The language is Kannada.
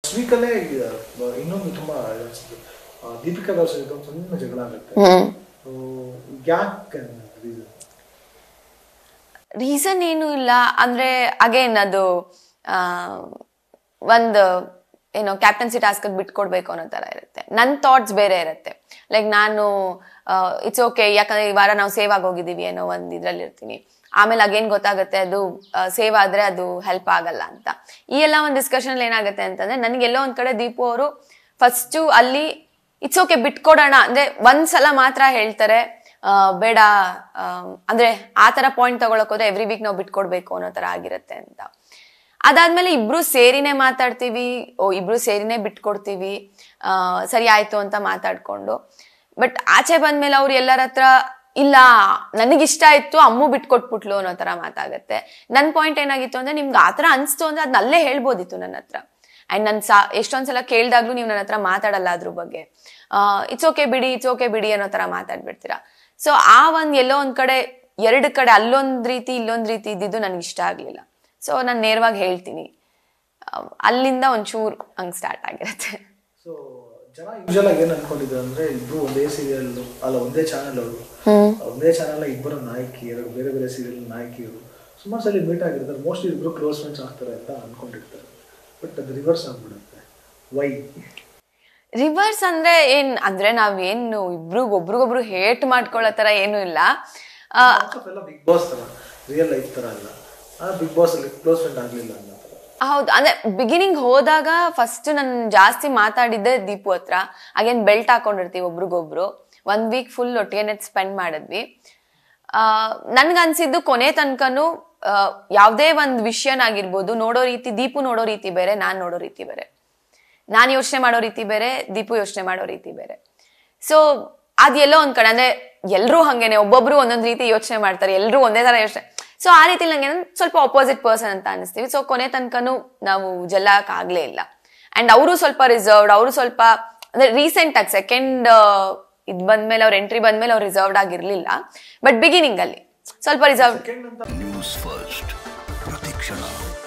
ವೀಕಲ್ಲೇ ಇನ್ನೊಂದು ತುಂಬಾ ಅನ್ಸುತ್ತೆ ಆ, ದೀಪಿಕಾ ದರ್ಶನ್ ಜೊತೆ ಒಂದು ಸಣ್ಣ ಜಗಳ ಆಗುತ್ತೆ ಹ್ಮ್ So, ಯಾಕೆ reason? ರೀಸನ್ ಏನು ಇಲ್ಲ ಅಂದ್ರೆ ಅಗೇನ್ ಅದು ಆ, ಒಂದು ಏನೋ ಕ್ಯಾಪ್ಟನ್ಸಿ ಟಾಸ್ಕ್ ಬಿಟ್ಕೊಡ್ಬೇಕು ಅನ್ನೋ ತರ ಇರುತ್ತೆ ನನ್ನ ಥಾಟ್ಸ್ ಬೇರೆ ಇರುತ್ತೆ ಲೈಕ್ ನಾನು ಇಟ್ಸ್ ಓಕೆ ಯಾಕಂದ್ರೆ ಈ ವಾರ ನಾವು ಸೇವ್ ಆಗೋಗಿದೀವಿ ಅನ್ನೋ ಒಂದು ಇದ್ರಲ್ಲಿ ಇರ್ತೀನಿ ಆಮೇಲೆ ಅಗೇನ್ ಗೊತ್ತಾಗುತ್ತೆ ಅದು ಸೇವ್ ಆದ್ರೆ ಅದು ಹೆಲ್ಪ್ ಆಗಲ್ಲ ಅಂತ ಈ ಎಲ್ಲ ಒಂದು ಡಿಸ್ಕಷನ್ ಏನಾಗುತ್ತೆ ಅಂತಂದ್ರೆ ನನಗೆಲ್ಲೋ ಒಂದ್ ಕಡೆ ದೀಪು ಅವರು ಫಸ್ಟು ಅಲ್ಲಿ ಇಟ್ಸ್ ಓಕೆ ಬಿಟ್ಕೊಡೋಣ ಅಂದ್ರೆ ಒಂದ್ಸಲ ಮಾತ್ರ ಹೇಳ್ತಾರೆ ಆ, ಬೇಡ ಆ, ಅಂದ್ರೆ ಆ ತರ ಪಾಯಿಂಟ್ ತಗೊಳಕ್ ಹೋದ್ರೆ ಎವ್ರಿ ವೀಕ್ ನಾವು ಬಿಟ್ಕೊಡ್ಬೇಕು ಅನ್ನೋ ತರ ಆಗಿರುತ್ತೆ ಅಂತ ಅದಾದ್ಮೇಲೆ ಇಬ್ರು ಸೇರಿನೇ ಮಾತಾಡ್ತೀವಿ ಓ ಇಬ್ರು ಸೇರಿನೇ ಬಿಟ್ಕೊಡ್ತೀವಿ ಆ, ಸರಿ ಆಯ್ತು ಅಂತ ಮಾತಾಡ್ಕೊಂಡು ಬಟ್ ಆಚೆ ಬಂದ್ಮೇಲೆ ಅವ್ರು ಎಲ್ಲರ ಹತ್ರ ಇಲ್ಲ ನನಗಿಷ್ಟ ಇತ್ತು ಅಮ್ಮು ಬಿಟ್ಕೊಟ್ಬಿಟ್ಲು ಅನ್ನೋ ತರ ಮಾತಾಗತ್ತೆ ನನ್ ಪಾಯಿಂಟ್ ಏನಾಗಿತ್ತು ಅಂದ್ರೆ ನಿಮ್ಗೆ ಆತರ ಅನ್ಸ್ತು ಅಂದ್ರೆ ಅದನ್ನ ಅಲ್ಲೇ ಹೇಳ್ಬೋದಿತ್ತು ನನ್ನ ಹತ್ರ ಅಂಡ್ ನನ್ ಸಾ ಎಷ್ಟೊಂದ್ಸಲ ಕೇಳ್ದಾಗ್ಲೂ ನೀವು ನನ್ನ ಹತ್ರ ಮಾತಾಡಲ್ಲ ಅದ್ರ ಬಗ್ಗೆ ಇಟ್ಸ್ ಓಕೆ ಬಿಡಿ ಇಟ್ಸ್ ಓಕೆ ಬಿಡಿ ಅನ್ನೋ ತರ ಮಾತಾಡ್ಬಿಡ್ತೀರಾ ಸೊ ಆ ಒಂದ್ ಎಲ್ಲೋ ಒಂದ್ ಕಡೆ ಎರಡು ಕಡೆ ಅಲ್ಲೊಂದ್ ರೀತಿ ಇಲ್ಲೊಂದ್ ರೀತಿ ಇದ್ದಿದ್ದು ನನ್ಗೆ ಇಷ್ಟ ಆಗ್ಲಿಲ್ಲ ಸೊ ನಾನು ನೇರವಾಗಿ ಹೇಳ್ತೀನಿ ಆ, ಅಲ್ಲಿಂದ ಒಂಚೂರು ಹಂಗ್ ಸ್ಟಾರ್ಟ್ ಆಗಿರುತ್ತೆ ಸೊ ಜನ ಯೂಶಲ್ ಆಗಿ ಏನ್ ಅನ್ಕೊಂಡಿದ್ರು ಅಂದ್ರೆ ಇಬ್ರು ಒಂದೇ ಸೀರಿಯಲ್ ಅಲ್ಲ ಒಂದೇ ಚಾನೆಲ್ ಅವರು ಒಂದೇ ಚಾನೆಲ್ ಇಬ್ಬರು ನಾಯಕಿ ಎರಡು ಬೇರೆ ಬೇರೆ ಸೀರಿಯಲ್ ನಾಯಕಿಯರು ಸುಮಾರು ಸಲ ಮೀಟ್ ಆಗಿರ್ತಾರೆ ಮೋಸ್ಟ್ಲಿ ಇಬ್ರು ಕ್ಲೋಸ್ ಫ್ರೆಂಡ್ಸ್ ಆಗ್ತಾರೆ ಅಂತ ಅನ್ಕೊಂಡಿರ್ತಾರೆ ಬಟ್ ಅದು ರಿವರ್ಸ್ ಆಗ್ಬಿಡುತ್ತೆ ವೈ ರಿವರ್ಸ್ ಅಂದ್ರೆ ಏನ್ ಅಂದ್ರೆ ನಾವೇನು ಇಬ್ರು ಒಬ್ರಿಗೊಬ್ರು ಹೇಟ್ ಮಾಡ್ಕೊಳ್ಳೋ ತರ ಏನು ಇಲ್ಲ ಆ, ಎಲ್ಲ ಬಿಗ್ ಬಾಸ್ ತರ ರಿಯಲ್ ಲೈಫ್ ತರ ಅಲ್ಲ ಆ ಬಿಗ್ ಬಾಸ್ ಅಲ್ಲಿ ಕ್ಲೋಸ್ ಫ್ರೆಂಡ್ ಆಗ್ಲಿಲ್ಲ ಅನ್ನೋ ಥರ. ಹೌದು ಅಂದ್ರೆ ಬಿಗಿನಿಂಗ್ ಹೋದಾಗ ಫಸ್ಟ್ ನಾನು ಜಾಸ್ತಿ ಮಾತಾಡಿದ್ದೆ ದೀಪು ಹತ್ರ ಅಗೇನ್ ಬೆಲ್ಟ್ ಹಾಕೊಂಡಿರ್ತೀವಿ ಒಬ್ರಿಗೊಬ್ರು ಒಂದ್ ವೀಕ್ ಫುಲ್ ಒಟ್ಟಿಗೆ ಸ್ಪೆಂಡ್ ಮಾಡಿದ್ವಿ ಆ ನನ್ಗನ್ಸಿದ್ದು ಕೊನೆ ತನಕನು ಯಾವುದೇ ಒಂದು ವಿಷಯನಾಗಿರ್ಬೋದು ನೋಡೋ ರೀತಿ ದೀಪು ನೋಡೋ ರೀತಿ ಬೇರೆ ನಾನ್ ನೋಡೋ ರೀತಿ ಬೇರೆ ನಾನು ಯೋಚನೆ ಮಾಡೋ ರೀತಿ ಬೇರೆ ದೀಪು ಯೋಚನೆ ಮಾಡೋ ರೀತಿ ಬೇರೆ ಸೊ ಅದೆಲ್ಲೋ ಒಂದ್ ಕಡೆ ಅಂದ್ರೆ ಎಲ್ರೂ ಹಂಗೇನೆ ಒಬ್ಬೊಬ್ರು ಒಂದೊಂದ್ ರೀತಿ ಯೋಚನೆ ಮಾಡ್ತಾರೆ ಎಲ್ರೂ ಒಂದೇ ತರ ಯೋಚನೆ ಸೊ ಆ ರೀತಿ ನಂಗೆ ಸ್ವಲ್ಪ ಅಪೋಸಿಟ್ ಪರ್ಸನ್ ಅಂತ ಅನಿಸ್ತೀವಿ ಸೊ ಕೊನೆ ತನಕನು ನಾವು ಜಲ್ಲಕ್ ಆಗ್ಲೇ ಇಲ್ಲ ಅಂಡ್ ಅವರು ಸ್ವಲ್ಪ ರಿಸರ್ವ್ಡ್ ಅವರು ಸ್ವಲ್ಪ ಅಂದ್ರೆ ರೀಸೆಂಟ್ ಆಗಿ ಸೆಕೆಂಡ್ ಇದ್ ಬಂದ್ಮೇಲೆ ಅವ್ರ ಎಂಟ್ರಿ ಬಂದ್ಮೇಲೆ ಅವ್ರು ರಿಸರ್ವ್ಡ್ ಆಗಿರ್ಲಿಲ್ಲ ಬಟ್ ಬಿಗಿನಿಂಗ್ ಅಲ್ಲಿ ಸ್ವಲ್ಪ ರಿಸರ್ವ್ Second ಅಂತ ನ್ಯೂಸ್ ಫಸ್ಟ್ ಪ್ರತಿಕ್ಷಣ